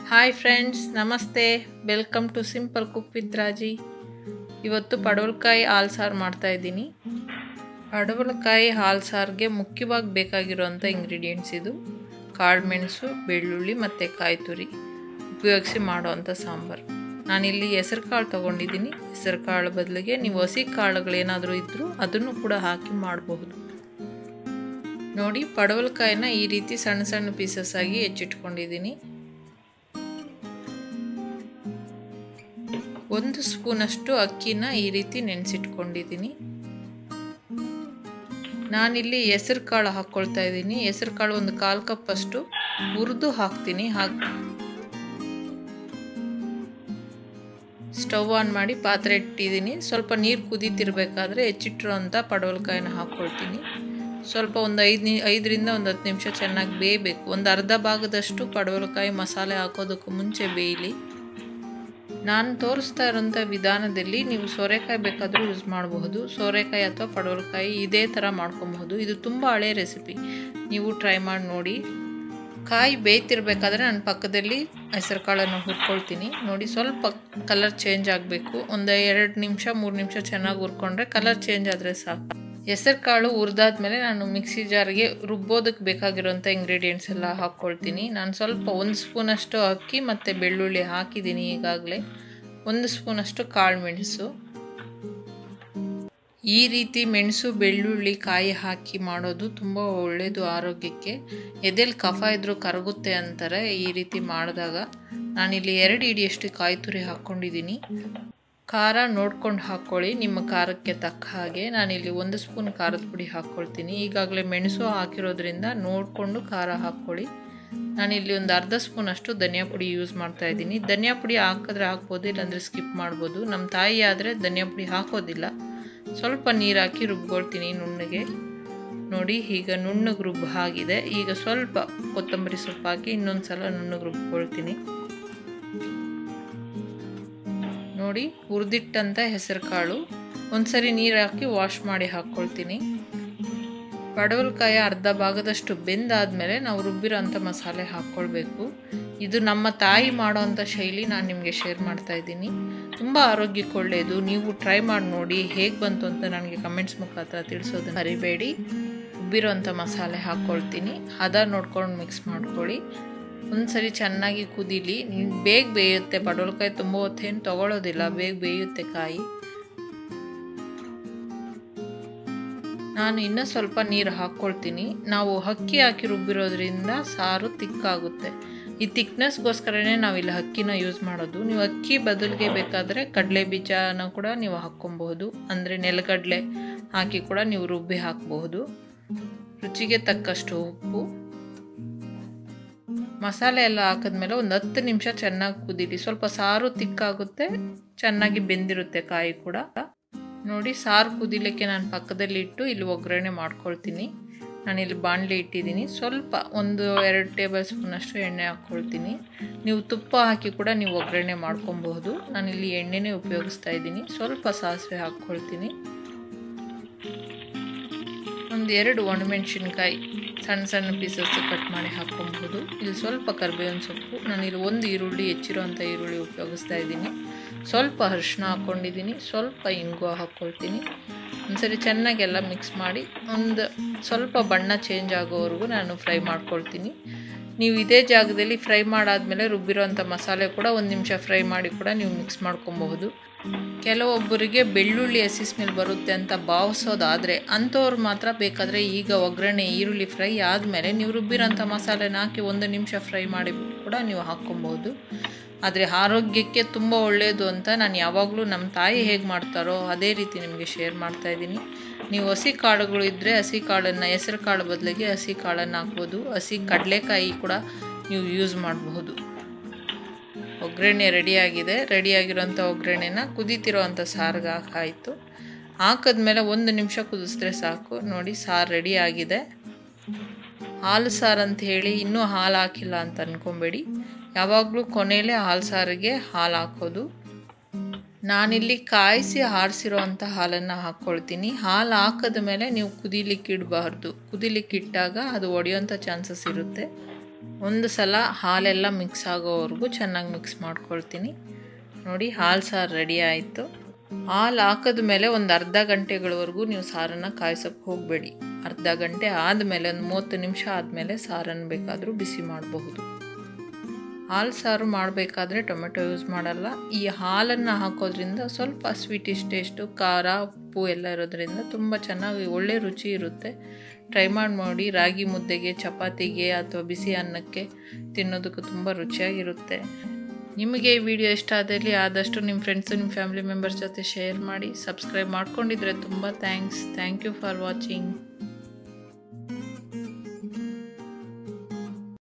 hi friends ನಮಸ್ತೆ welcome to simple cook with Raji ಇವತ್ತು ಪಡವಲಕಾಯಿ ಹಾಲು ಸಾರು ಮಾಡ್ತಾ ಇದ್ದೀನಿ ಪಡವಲಕಾಯಿ ಹಾಲು ಸಾರಿಗೆ ಮುಖ್ಯವಾಗಿ ಬೇಕಾಗಿರುವಂಥ ಇಂಗ್ರೀಡಿಯೆಂಟ್ಸ್ ಇದು ಕಾಳುಮೆಣಸು ಬೆಳ್ಳುಳ್ಳಿ ಮತ್ತು ಕಾಯಿ ತುರಿ ಉಪಯೋಗಿಸಿ ಮಾಡುವಂಥ ಸಾಂಬಾರು ನಾನಿಲ್ಲಿ ಹೆಸರು ಕಾಳು ತೊಗೊಂಡಿದ್ದೀನಿ ಹೆಸರು ಕಾಳು ಬದಲಿಗೆ ನೀವು ಹಸಿ ಕಾಳುಗಳೇನಾದರೂ ಇದ್ದರೂ ಅದನ್ನು ಕೂಡ ಹಾಕಿ ಮಾಡಬಹುದು ನೋಡಿ ಪಡವಲಕಾಯಿನ ಈ ರೀತಿ ಸಣ್ಣ ಸಣ್ಣ ಪೀಸಸ್ ಆಗಿ ಹೆಚ್ಚಿಟ್ಕೊಂಡಿದ್ದೀನಿ ಒಂದು ಸ್ಪೂನಷ್ಟು ಅಕ್ಕಿನ ಈ ರೀತಿ ನೆನೆಸಿಟ್ಕೊಂಡಿದ್ದೀನಿ ನಾನಿಲ್ಲಿ ಹೆಸರು ಕಾಳು ಹಾಕ್ಕೊಳ್ತಾ ಇದ್ದೀನಿ ಹೆಸರು ಕಾಳು ಒಂದು ಕಾಲು ಕಪ್ಪಷ್ಟು ಹುರಿದು ಹಾಕ್ತೀನಿ ಹಾಕಿ ಸ್ಟವ್ ಆನ್ ಮಾಡಿ ಪಾತ್ರೆ ಇಟ್ಟಿದ್ದೀನಿ ಸ್ವಲ್ಪ ನೀರು ಕುದೀತಿರ್ಬೇಕಾದ್ರೆ ಹೆಚ್ಚಿಟ್ಟಿರೋ ಅಂಥ ಪಡವಲಕಾಯಿನ ಹಾಕ್ಕೊಳ್ತೀನಿ ಸ್ವಲ್ಪ ಒಂದು ಐದು ನಿ ಐದರಿಂದ ಒಂದು ಹತ್ತು ನಿಮಿಷ ಚೆನ್ನಾಗಿ ಬೇಯಬೇಕು ಒಂದು ಅರ್ಧ ಭಾಗದಷ್ಟು ಪಡವಲಕಾಯಿ ಮಸಾಲೆ ಹಾಕೋದಕ್ಕೂ ಮುಂಚೆ ಬೇಯಲಿ ನಾನು ತೋರಿಸ್ತಾ ಇರೋಂಥ ವಿಧಾನದಲ್ಲಿ ನೀವು ಸೋರೆಕಾಯಿ ಬೇಕಾದರೂ ಯೂಸ್ ಮಾಡಬಹುದು ಸೋರೆಕಾಯಿ ಅಥವಾ ಪಡವಲಕಾಯಿ ಇದೇ ಥರ ಮಾಡ್ಕೊಬಹುದು ಇದು ತುಂಬ ಹಳೆ ರೆಸಿಪಿ ನೀವು ಟ್ರೈ ಮಾಡಿ ನೋಡಿ ಕಾಯಿ ಬೇಯ್ತಿರ್ಬೇಕಾದ್ರೆ ನಾನು ಪಕ್ಕದಲ್ಲಿ ಹೆಸರು ಕಾಳನ್ನು ಹುರ್ಕೊಳ್ತೀನಿ ನೋಡಿ ಸ್ವಲ್ಪ ಕಲರ್ ಚೇಂಜ್ ಆಗಬೇಕು ಒಂದು ಎರಡು ನಿಮಿಷ ಮೂರು ನಿಮಿಷ ಚೆನ್ನಾಗಿ ಹುರ್ಕೊಂಡ್ರೆ ಕಲರ್ ಚೇಂಜ್ ಆದರೆ ಸಾಕು ಹೆಸರು ಕಾಳು ಹುರಿದಾದ್ಮೇಲೆ ನಾನು ಮಿಕ್ಸಿ ಜಾರ್ಗೆ ರುಬ್ಬೋದಕ್ಕೆ ಬೇಕಾಗಿರೋಂಥ ಇಂಗ್ರೀಡಿಯೆಂಟ್ಸ್ ಎಲ್ಲ ಹಾಕ್ಕೊಳ್ತೀನಿ ನಾನು ಸ್ವಲ್ಪ ಒಂದು ಸ್ಪೂನಷ್ಟು ಅಕ್ಕಿ ಮತ್ತು ಬೆಳ್ಳುಳ್ಳಿ ಹಾಕಿದ್ದೀನಿ ಈಗಾಗಲೇ ಒಂದು ಸ್ಪೂನಷ್ಟು ಕಾಳು ಮೆಣಸು ಈ ರೀತಿ ಮೆಣಸು ಬೆಳ್ಳುಳ್ಳಿ ಕಾಯಿ ಹಾಕಿ ಮಾಡೋದು ತುಂಬ ಒಳ್ಳೆಯದು ಆರೋಗ್ಯಕ್ಕೆ ಎದೆಲ್ಲಿ ಕಫ ಇದ್ರೂ ಕರಗುತ್ತೆ ಅಂತಾರೆ ಈ ರೀತಿ ಮಾಡಿದಾಗ ನಾನಿಲ್ಲಿ ಎರಡು ಇಡಿಯಷ್ಟು ಕಾಯಿ ತುರಿ ಹಾಕ್ಕೊಂಡಿದ್ದೀನಿ ಖಾರ ನೋಡ್ಕೊಂಡು ಹಾಕ್ಕೊಳ್ಳಿ ನಿಮ್ಮ ಖಾರಕ್ಕೆ ತಕ್ಕ ಹಾಗೆ ನಾನಿಲ್ಲಿ ಒಂದು ಸ್ಪೂನ್ ಖಾರದ ಪುಡಿ ಹಾಕ್ಕೊಳ್ತೀನಿ ಈಗಾಗಲೇ ಮೆಣಸು ಹಾಕಿರೋದ್ರಿಂದ ನೋಡಿಕೊಂಡು ಖಾರ ಹಾಕ್ಕೊಳ್ಳಿ ನಾನಿಲ್ಲಿ ಒಂದು ಅರ್ಧ ಸ್ಪೂನ್ ಅಷ್ಟು ಧನಿಯಾ ಪುಡಿ ಯೂಸ್ ಮಾಡ್ತಾ ಇದ್ದೀನಿ ಧನಿಯಾ ಪುಡಿ ಹಾಕಿದ್ರೆ ಹಾಕ್ಬೋದು ಇಲ್ಲಾಂದರೆ ಸ್ಕಿಪ್ ಮಾಡ್ಬೋದು ನಮ್ಮ ತಾಯಿ ಆದರೆ ಧನಿಯಾ ಪುಡಿ ಹಾಕೋದಿಲ್ಲ ಸ್ವಲ್ಪ ನೀರು ಹಾಕಿ ರುಬ್ಕೊಳ್ತೀನಿ ನುಣ್ಣಗೆ ನೋಡಿ ಈಗ ನುಣ್ಣಗೆ ರುಬ್ಬ ಆಗಿದೆ ಈಗ ಸ್ವಲ್ಪ ಕೊತ್ತಂಬರಿ ಸೊಪ್ಪು ಹಾಕಿ ಇನ್ನೊಂದು ಸಲ ನುಣ್ಣಗೆ ರುಬ್ಕೊಳ್ತೀನಿ ನೋಡಿ ಹುರಿದಿಟ್ಟಂಥ ಹೆಸರು ಕಾಳು ಒಂದ್ಸರಿ ನೀರು ಹಾಕಿ ವಾಶ್ ಮಾಡಿ ಹಾಕ್ಕೊಳ್ತೀನಿ ಪಡವಲಕಾಯಿ ಅರ್ಧ ಭಾಗದಷ್ಟು ಬೆಂದಾದಮೇಲೆ ನಾವು ರುಬ್ಬಿರೋಂಥ ಮಸಾಲೆ ಹಾಕ್ಕೊಳ್ಬೇಕು ಇದು ನಮ್ಮ ತಾಯಿ ಮಾಡೋವಂಥ ಶೈಲಿ ನಾನು ನಿಮಗೆ ಶೇರ್ ಮಾಡ್ತಾ ಇದ್ದೀನಿ ತುಂಬ ಆರೋಗ್ಯಕ್ಕೆ ಒಳ್ಳೆಯದು ನೀವು ಟ್ರೈ ಮಾಡಿ ನೋಡಿ ಹೇಗೆ ಬಂತು ಅಂತ ನನಗೆ ಕಮೆಂಟ್ಸ್ ಮುಖಾಂತರ ತಿಳಿಸೋದನ್ನ ಮರಿಬೇಡಿ ರುಬ್ಬಿರೋಂಥ ಮಸಾಲೆ ಹಾಕ್ಕೊಳ್ತೀನಿ ಹದ ನೋಡ್ಕೊಂಡು ಮಿಕ್ಸ್ ಮಾಡ್ಕೊಳ್ಳಿ ಒಂದು ಸರಿ ಚೆನ್ನಾಗಿ ಕುದೀಲಿ ಬೇಗ ಬೇಯುತ್ತೆ ಪಡವಲಕಾಯಿ ತುಂಬ ಹೊತ್ತೇನು ತೊಗೊಳೋದಿಲ್ಲ ಬೇಗ ಬೇಯುತ್ತೆ ಕಾಯಿ ನಾನು ಇನ್ನೂ ಸ್ವಲ್ಪ ನೀರು ಹಾಕ್ಕೊಳ್ತೀನಿ ನಾವು ಅಕ್ಕಿ ಹಾಕಿ ರುಬ್ಬಿರೋದ್ರಿಂದ ಸಾರು ತಿಕ್ಕಾಗುತ್ತೆ ಈ ತಿಕ್ನೆಸ್ಗೋಸ್ಕರನೇ ನಾವಿಲ್ಲಿ ಅಕ್ಕಿನ ಯೂಸ್ ಮಾಡೋದು ನೀವು ಅಕ್ಕಿ ಬದಲಿಗೆ ಬೇಕಾದರೆ ಕಡಲೆ ಬೀಜನ ಕೂಡ ನೀವು ಹಾಕ್ಕೊಬಹುದು ಅಂದರೆ ನೆಲಗಡಲೆ ಹಾಕಿ ಕೂಡ ನೀವು ರುಬ್ಬಿ ಹಾಕಬಹುದು ರುಚಿಗೆ ತಕ್ಕಷ್ಟು ಉಪ್ಪು ಮಸಾಲೆ ಎಲ್ಲ ಹಾಕಿದ್ಮೇಲೆ ಒಂದು ಹತ್ತು ನಿಮಿಷ ಚೆನ್ನಾಗಿ ಕುದೀಲಿ ಸ್ವಲ್ಪ ಸಾರು ತಿಕ್ಕಾಗುತ್ತೆ ಚೆನ್ನಾಗಿ ಬೆಂದಿರುತ್ತೆ ಕಾಯಿ ಕೂಡ ನೋಡಿ ಸಾರು ಕುದಿಲಿಕ್ಕೆ ನಾನು ಪಕ್ಕದಲ್ಲಿ ಇಟ್ಟು ಇಲ್ಲಿ ಒಗ್ಗರಣೆ ಮಾಡ್ಕೊಳ್ತೀನಿ ನಾನಿಲ್ಲಿ ಬಾಣಲೆ ಇಟ್ಟಿದ್ದೀನಿ ಸ್ವಲ್ಪ ಒಂದು ಎರಡು ಟೇಬಲ್ ಸ್ಪೂನಷ್ಟು ಎಣ್ಣೆ ಹಾಕ್ಕೊಳ್ತೀನಿ ನೀವು ತುಪ್ಪ ಹಾಕಿ ಕೂಡ ನೀವು ಒಗ್ಗರಣೆ ಮಾಡ್ಕೊಬಹುದು ನಾನಿಲ್ಲಿ ಎಣ್ಣೆನೇ ಉಪಯೋಗಿಸ್ತಾ ಇದ್ದೀನಿ ಸ್ವಲ್ಪ ಸಾಸಿವೆ ಹಾಕ್ಕೊಳ್ತೀನಿ ಒಂದು ಎರಡು ಒಣಮೆಣ್ಸಿನ್ಕಾಯಿ ಸಣ್ಣ ಸಣ್ಣ ಪೀಸಸ್ ಕಟ್ ಮಾಡಿ ಹಾಕ್ಕೊಬಹುದು ಇಲ್ಲಿ ಸ್ವಲ್ಪ ಕರಿಬೇವಿನ ಸೊಪ್ಪು ನಾನಿಲ್ಲಿ ಒಂದು ಈರುಳ್ಳಿ ಹೆಚ್ಚಿರೋಂಥ ಈರುಳ್ಳಿ ಉಪಯೋಗಿಸ್ತಾ ಇದ್ದೀನಿ ಸ್ವಲ್ಪ ಅರಿಶಿನ ಹಾಕ್ಕೊಂಡಿದ್ದೀನಿ ಸ್ವಲ್ಪ ಇಂಗು ಹಾಕ್ಕೊಳ್ತೀನಿ ಒಂದ್ಸರಿ ಚೆನ್ನಾಗೆಲ್ಲ ಮಿಕ್ಸ್ ಮಾಡಿ ಒಂದು ಸ್ವಲ್ಪ ಬಣ್ಣ ಚೇಂಜ್ ಆಗೋವರೆಗೂ ನಾನು ಫ್ರೈ ಮಾಡ್ಕೊಳ್ತೀನಿ ನೀವು ಇದೇ ಜಾಗದಲ್ಲಿ ಫ್ರೈ ಮಾಡಾದಮೇಲೆ ರುಬ್ಬಿರೋಂಥ ಮಸಾಲೆ ಕೂಡ ಒಂದು ನಿಮಿಷ ಫ್ರೈ ಮಾಡಿ ಕೂಡ ನೀವು ಮಿಕ್ಸ್ ಮಾಡ್ಕೊಬಹುದು ಕೆಲವೊಬ್ಬರಿಗೆ ಬೆಳ್ಳುಳ್ಳಿ ಹಸಿ ಸ್ಮೆಲ್ ಬರುತ್ತೆ ಅಂತ ಭಾವಿಸೋದಾದರೆ ಅಂಥವ್ರು ಮಾತ್ರ ಬೇಕಾದರೆ ಈಗ ಒಗ್ಗರಣೆ ಈರುಳ್ಳಿ ಫ್ರೈ ಆದಮೇಲೆ ನೀವು ರುಬ್ಬಿರೋಂಥ ಮಸಾಲೆನ ಹಾಕಿ ಒಂದು ನಿಮಿಷ ಫ್ರೈ ಮಾಡಿ ಕೂಡ ನೀವು ಹಾಕ್ಕೊಬೋದು ಆದರೆ ಆರೋಗ್ಯಕ್ಕೆ ತುಂಬ ಒಳ್ಳೆಯದು ಅಂತ ನಾನು ಯಾವಾಗಲೂ ನಮ್ಮ ತಾಯಿ ಹೇಗೆ ಮಾಡ್ತಾರೋ ಅದೇ ರೀತಿ ನಿಮಗೆ ಶೇರ್ ಮಾಡ್ತಾ ಇದ್ದೀನಿ ನೀವು ಹಸಿ ಕಾಳುಗಳು ಇದ್ದರೆ ಹಸಿ ಕಾಳನ್ನು ಹೆಸರು ಕಾಳು ಬದಲಿಗೆ ಹಸಿ ಕಾಳನ್ನು ಹಾಕ್ಬೋದು ಹಸಿ ಕಡಲೆಕಾಯಿ ಕೂಡ ನೀವು ಯೂಸ್ ಮಾಡಬಹುದು ಒಗ್ಗರಣೆ ರೆಡಿಯಾಗಿದೆ ರೆಡಿಯಾಗಿರೋಂಥ ಒಗ್ಗರಣೆನ ಕುದೀತಿರೋ ಅಂಥ ಸಾರಿಗೆ ಹಾಕಾಯಿತು ಹಾಕಿದ್ಮೇಲೆ ಒಂದು ನಿಮಿಷ ಕುದಿಸಿದ್ರೆ ಸಾಕು ನೋಡಿ ಸಾರು ರೆಡಿ ಆಗಿದೆ ಹಾಲು ಸಾರು ಅಂತ ಹೇಳಿ ಇನ್ನೂ ಹಾಲು ಹಾಕಿಲ್ಲ ಅಂತ ಅಂದ್ಕೊಬೇಡಿ ಯಾವಾಗಲೂ ಕೊನೆಯಲ್ಲೇ ಹಾಲು ಸಾರಿಗೆ ಹಾಲು ಹಾಕೋದು ನಾನಿಲ್ಲಿ ಕಾಯಿಸಿ ಆರಿಸಿರೋ ಅಂಥ ಹಾಲನ್ನು ಹಾಕ್ಕೊಳ್ತೀನಿ ಹಾಲು ಹಾಕಿದ ಮೇಲೆ ನೀವು ಕುದಿಲಿಕ್ಕೆ ಇಡಬಾರ್ದು ಕುದಿಲಿಕ್ಕೆ ಇಟ್ಟಾಗ ಅದು ಒಡೆಯೋಂಥ ಚಾನ್ಸಸ್ ಇರುತ್ತೆ ಒಂದು ಸಲ ಹಾಲೆಲ್ಲ ಮಿಕ್ಸ್ ಆಗೋವರೆಗೂ ಚೆನ್ನಾಗಿ ಮಿಕ್ಸ್ ಮಾಡ್ಕೊಳ್ತೀನಿ ನೋಡಿ ಹಾಲು ಸಾರು ರೆಡಿ ಆಯಿತು ಹಾಲು ಹಾಕಿದ ಮೇಲೆ ಒಂದು ಅರ್ಧ ಗಂಟೆಗಳವರೆಗೂ ನೀವು ಸಾರನ್ನು ಕಾಯ್ಸೋಕ್ಕೆ ಹೋಗಬೇಡಿ ಅರ್ಧ ಗಂಟೆ ಆದಮೇಲೆ ಒಂದು ಮೂವತ್ತು ನಿಮಿಷ ಆದಮೇಲೆ ಸಾರನ್ನು ಬೇಕಾದರೂ ಬಿಸಿ ಮಾಡಬಹುದು ಹಾಲು ಸಾರು ಮಾಡಬೇಕಾದ್ರೆ ಟೊಮೆಟೊ ಯೂಸ್ ಮಾಡಲ್ಲ ಈ ಹಾಲನ್ನು ಹಾಕೋದ್ರಿಂದ ಸ್ವಲ್ಪ ಸ್ವೀಟಿಶ್ ಟೇಸ್ಟು ಖಾರ ಉಪ್ಪು ಎಲ್ಲ ಇರೋದ್ರಿಂದ ತುಂಬ ಚೆನ್ನಾಗಿ ಒಳ್ಳೆ ರುಚಿ ಇರುತ್ತೆ ಟ್ರೈ ಮಾಡಿ ನೋಡಿ ರಾಗಿ ಮುದ್ದೆಗೆ ಚಪಾತಿಗೆ ಅಥವಾ ಬಿಸಿ ಅನ್ನಕ್ಕೆ ತಿನ್ನೋದಕ್ಕೂ ತುಂಬ ರುಚಿಯಾಗಿರುತ್ತೆ ನಿಮಗೆ ಈ ವಿಡಿಯೋ ಇಷ್ಟ ಆದಲ್ಲಿ ಆದಷ್ಟು ನಿಮ್ಮ ಫ್ರೆಂಡ್ಸು ನಿಮ್ಮ ಫ್ಯಾಮಿಲಿ ಮೆಂಬರ್ಸ್ ಜೊತೆ ಶೇರ್ ಮಾಡಿ ಸಬ್ಸ್ಕ್ರೈಬ್ ಮಾಡ್ಕೊಂಡಿದ್ರೆ ತುಂಬ thanks thank you for watching